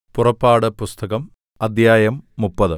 പുറപ്പാട് പുസ്തകം അദ്ധ്യായം മുപ്പത്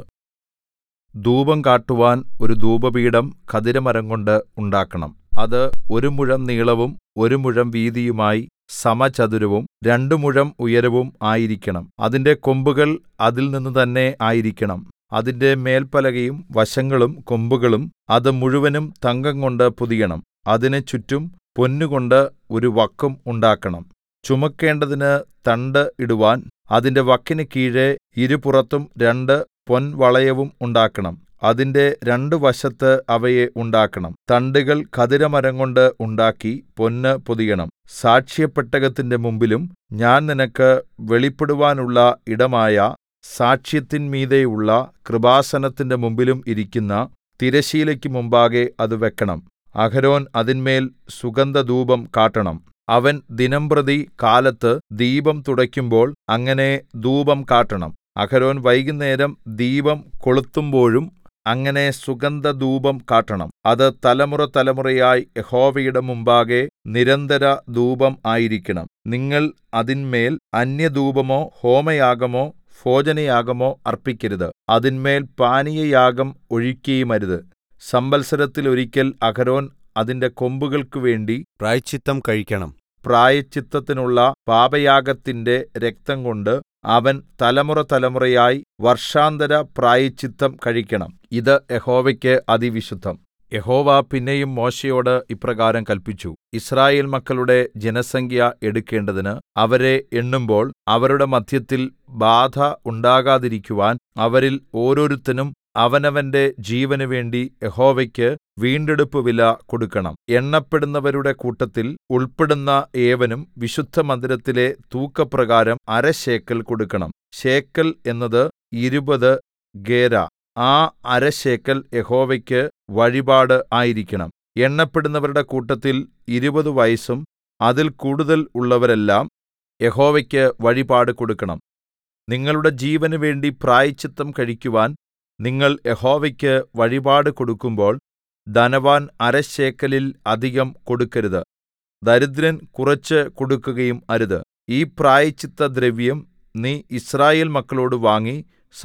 ധൂപം കാട്ടുവാൻ ഒരു ധൂപപീഠം ഖദിരമരംകൊണ്ട് ഉണ്ടാക്കണം അത് ഒരു മുഴം നീളവും ഒരു മുഴം വീതിയുമായി സമചതുരവും രണ്ട് മുഴം ഉയരവും ആയിരിക്കണം അതിന്റെ കൊമ്പുകൾ അതിൽനിന്ന് തന്നെ ആയിരിക്കണം അതിന്റെ മേൽപ്പലകയും വശങ്ങളും കൊമ്പുകളും അത് മുഴുവനും തങ്കംകൊണ്ട് പൊതിയണം അതിന് ചുറ്റും പൊന്നുകൊണ്ട് ഒരു വക്കും ഉണ്ടാക്കണം ചുമക്കേണ്ടതിന് തണ്ട് ഇടുവാൻ അതിന്റെ വക്കിന് കീഴെ ഇരുപുറത്തും രണ്ട് പൊൻവളയവും ഉണ്ടാക്കണം അതിന്റെ രണ്ട് വശത്ത് അവയെ ഉണ്ടാക്കണം തണ്ടുകൾ ഖദിരമരംകൊണ്ട് ഉണ്ടാക്കി പൊന്ന് പൊതിയണം സാക്ഷ്യപെട്ടകത്തിന്റെ മുമ്പിലും ഞാൻ നിനക്ക് വെളിപ്പെടുവാനുള്ള ഇടമായ സാക്ഷ്യത്തിന്മീതെയുള്ള കൃപാസനത്തിന്റെ മുമ്പിലും ഇരിക്കുന്ന തിരശ്ശീലയ്ക്ക് മുമ്പാകെ അത് വെക്കണം അഹരോൻ അതിന്മേൽ സുഗന്ധധൂപം കാട്ടണം അവൻ ദിനംപ്രതി കാലത്ത് ദീപം തുടയ്ക്കുമ്പോൾ അങ്ങനെ ധൂപം കാട്ടണം അഹരോൻ വൈകുന്നേരം ദീപം കൊളുത്തുമ്പോഴും അങ്ങനെ സുഗന്ധധൂപം കാട്ടണം അത് തലമുറതലമുറയായി യഹോവയുടെ മുമ്പാകെ നിരന്തര ധൂപം ആയിരിക്കണം നിങ്ങൾ അതിന്മേൽ അന്യധൂപമോ ഹോമയാഗമോ ഭോജനയാഗമോ അർപ്പിക്കരുത് അതിന്മേൽ പാനീയയാഗം ഒഴിക്കുകയുമരുത് സംവത്സരത്തിൽ ഒരിക്കൽ അഹരോൻ അതിന്റെ കൊമ്പുകൾക്ക് വേണ്ടി പ്രായശ്ചിത്തം കഴിക്കണം പ്രായശ്ചിത്തത്തിനുള്ള പാപയാഗത്തിന്റെ രക്തംകൊണ്ട് അവൻ തലമുറതലമുറയായി വർഷാന്തര പ്രായശ്ചിത്തം കഴിക്കണം ഇത് യഹോവയ്ക്ക് അതിവിശുദ്ധം യഹോവ പിന്നെയും മോശെയോട് ഇപ്രകാരം കല്പിച്ചു യിസ്രായേൽ മക്കളുടെ ജനസംഖ്യ എടുക്കേണ്ടതിന് അവരെ എണ്ണുമ്പോൾ അവരുടെ മദ്ധ്യത്തിൽ ബാധ ഉണ്ടാകാതിരിക്കുവാൻ അവരിൽ ഓരോരുത്തനും അവനവന്റെ ജീവന് വേണ്ടി യഹോവയ്ക്ക് വീണ്ടെടുപ്പുവില കൊടുക്കണം എണ്ണപ്പെടുന്നവരുടെ കൂട്ടത്തിൽ ഉൾപ്പെടുന്ന ഏവനും വിശുദ്ധമന്ദിരത്തിലെ തൂക്കപ്രകാരം അര ശേക്കെൽ കൊടുക്കണം ശേക്കെൽ എന്നത് ഇരുപത് ഗേരാ ആ അര ശേക്കെൽ യഹോവയ്ക്ക് വഴിപാട് ആയിരിക്കണം എണ്ണപ്പെടുന്നവരുടെ കൂട്ടത്തിൽ ഇരുപത് വയസ്സും അതിൽ കൂടുതൽ ഉള്ളവരെല്ലാം യഹോവയ്ക്ക് വഴിപാട് കൊടുക്കണം നിങ്ങളുടെ ജീവന് വേണ്ടി പ്രായശ്ചിത്തം കഴിക്കുവാൻ നിങ്ങൾ യഹോവയ്ക്ക് വഴിപാട് കൊടുക്കുമ്പോൾ ധനവാൻ അര ശേക്കെലിൽ അധികം കൊടുക്കരുത് ദരിദ്രൻ കുറച്ച് കൊടുക്കുകയും അരുത് ഈ പ്രായശ്ചിത്തദ്രവ്യം നീ യിസ്രായേൽ മക്കളോട് വാങ്ങി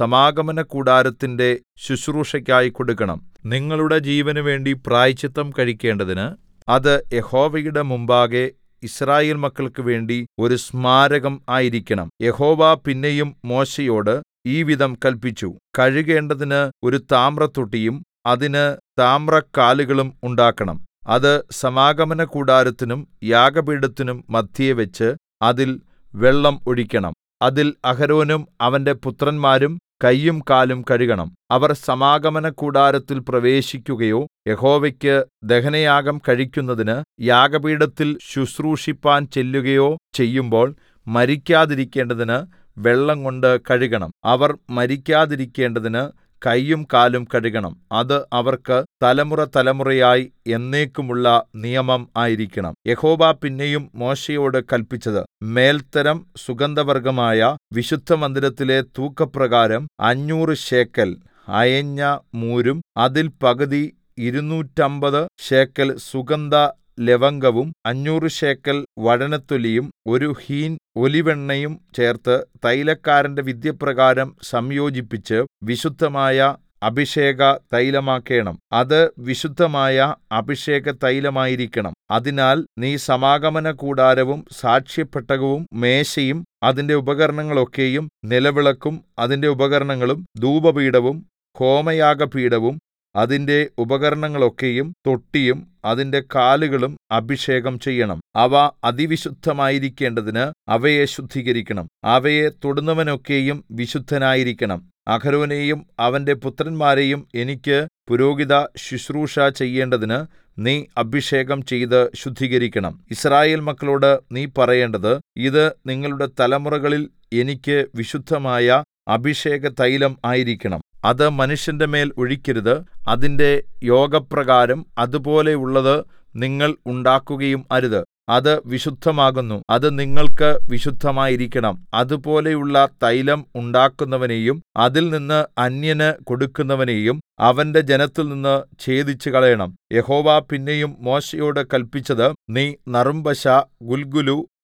സമാഗമനകൂടാരത്തിന്റെ ശുശ്രൂഷയ്ക്കായി കൊടുക്കണം നിങ്ങളുടെ ജീവന് വേണ്ടി പ്രായശ്ചിത്തം കഴിക്കേണ്ടതിന് അത് യഹോവയുടെ മുമ്പാകെ യിസ്രായേൽ മക്കൾക്ക് വേണ്ടി ഒരു സ്മാരകം ആയിരിക്കണം യഹോവ പിന്നെയും മോശെയോട് ഈ വിധം കല്പിച്ചു കഴുകേണ്ടതിന് ഒരു താമ്രത്തൊട്ടിയും അതിന് താമ്രക്കാലുകളും ഉണ്ടാക്കണം അത് സമാഗമനകൂടാരത്തിനും യാഗപീഠത്തിനും മദ്ധ്യേ വെച്ച് അതിൽ വെള്ളം ഒഴിക്കണം അതിൽ അഹരോനും അവന്റെ പുത്രന്മാരും കയ്യും കാലും കഴുകണം അവർ സമാഗമനകൂടാരത്തിൽ പ്രവേശിക്കുകയോ യഹോവയ്ക്ക് ദഹനയാഗം കഴിക്കുന്നതിന് യാഗപീഠത്തിൽ ശുശ്രൂഷിപ്പാൻ ചെല്ലുകയോ ചെയ്യുമ്പോൾ മരിക്കാതിരിക്കേണ്ടതിന് വെള്ളംകൊണ്ട് കഴുകണം അവർ മരിക്കാതിരിക്കേണ്ടതിന് കയ്യും കാലും കഴുകണം അത് അവർക്ക് തലമുറതലമുറയായി എന്നേക്കുമുള്ള നിയമം ആയിരിക്കണം യഹോവ പിന്നെയും മോശെയോട് കല്പിച്ചത് മേൽത്തരം സുഗന്ധവർഗ്ഗമായ വിശുദ്ധമന്ദിരത്തിലെ തൂക്കപ്രകാരം അഞ്ഞൂറ് ശേക്കെൽ അയഞ്ഞ മൂരും അതിൽ പകുതി ഇരുനൂറ്റമ്പത് ശേക്കെൽ സുഗന്ധ ലവംഗവും അഞ്ഞൂറ് ശേക്കെൽ വഴനത്തൊലിയും ഒരു ഹീൻ ഒലിവെണ്ണയും ചേർത്ത് തൈലക്കാരന്റെ വിദ്യപ്രകാരം സംയോജിപ്പിച്ച് വിശുദ്ധമായ അഭിഷേക തൈലമാക്കേണം അത് വിശുദ്ധമായ അഭിഷേക തൈലമായിരിക്കണം അതിനാൽ നീ സമാഗമന കൂടാരവും സാക്ഷ്യപ്പെട്ടകവും മേശയും അതിന്റെ ഉപകരണങ്ങളൊക്കെയും നിലവിളക്കും അതിന്റെ ഉപകരണങ്ങളും ധൂപപീഠവും ഹോമയാഗപീഠവും അതിന്റെ ഉപകരണങ്ങളൊക്കെയും തൊട്ടിയും അതിന്റെ കാലുകളും അഭിഷേകം ചെയ്യണം അവ അതിവിശുദ്ധമായിരിക്കേണ്ടതിന് അവയെ ശുദ്ധീകരിക്കണം അവയെ തൊടുന്നവനൊക്കെയും വിശുദ്ധനായിരിക്കണം അഹരോനെയും അവന്റെ പുത്രന്മാരെയും എനിക്ക് പുരോഹിത ശുശ്രൂഷ ചെയ്യേണ്ടതിന് നീ അഭിഷേകം ചെയ്ത് ശുദ്ധീകരിക്കണം യിസ്രായേൽ മക്കളോട് നീ പറയേണ്ടത് ഇത് നിങ്ങളുടെ തലമുറകളിൽ എനിക്ക് വിശുദ്ധമായ അഭിഷേക തൈലം ആയിരിക്കണം അത് മനുഷ്യന്റെ മേൽ ഒഴിക്കരുത് അതിന്റെ യോഗപ്രകാരം അതുപോലെയുള്ളത് നിങ്ങൾ ഉണ്ടാക്കുകയും അരുത് അത് വിശുദ്ധമാകുന്നു അത് നിങ്ങൾക്ക് വിശുദ്ധമായിരിക്കണം അതുപോലെയുള്ള തൈലം ഉണ്ടാക്കുന്നവനെയും അതിൽ നിന്ന് അന്യന് കൊടുക്കുന്നവനെയും അവന്റെ ജനത്തിൽനിന്ന് ഛേദിച്ചുകളയണം യഹോവ പിന്നെയും മോശെയോട് കല്പിച്ചത് നീ നറുംപശ ഗുൽഗുലു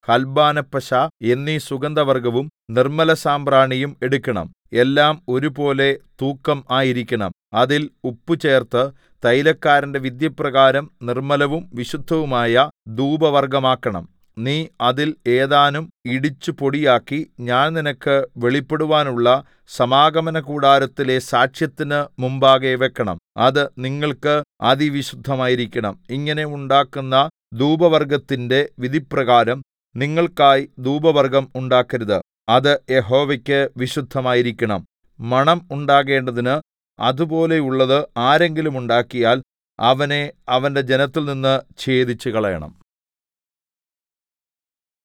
ഹൽബാനപ്പശ എന്നീ സുഗന്ധവർഗ്ഗവും നിർമ്മലസാമ്പ്രാണിയും എടുക്കണം എല്ലാം ഒരുപോലെ തൂക്കം ആയിരിക്കണം അതിൽ ഉപ്പ് ചേർത്ത് തൈലക്കാരന്റെ വിധിപ്രകാരം നിർമ്മലവും വിശുദ്ധവുമായ ധൂപവർഗ്ഗമാക്കണം നീ അതിൽ ഏതാനും ഇടിച്ചു പൊടിയാക്കി ഞാൻ നിനക്ക് വെളിപ്പെടുവാനുള്ള സമാഗമനകൂടാരത്തിലെ സാക്ഷ്യത്തിന് മുമ്പാകെ വെക്കണം അത് നിങ്ങൾക്ക് അതിവിശുദ്ധമായിരിക്കണം ഇങ്ങനെ ഉണ്ടാക്കുന്ന ധൂപവർഗ്ഗത്തിന്റെ വിധിപ്രകാരം നിങ്ങൾക്കായി ധൂപവർഗ്ഗം ഉണ്ടാക്കരുത് അത് യഹോവയ്ക്ക് വിശുദ്ധമായിരിക്കണം മണം ഉണ്ടാകേണ്ടതിന് അതുപോലെയുള്ളത് ആരെങ്കിലും ഉണ്ടാക്കിയാൽ അവനെ അവന്റെ ജനത്തിൽനിന്ന് ഛേദിച്ചുകളയണം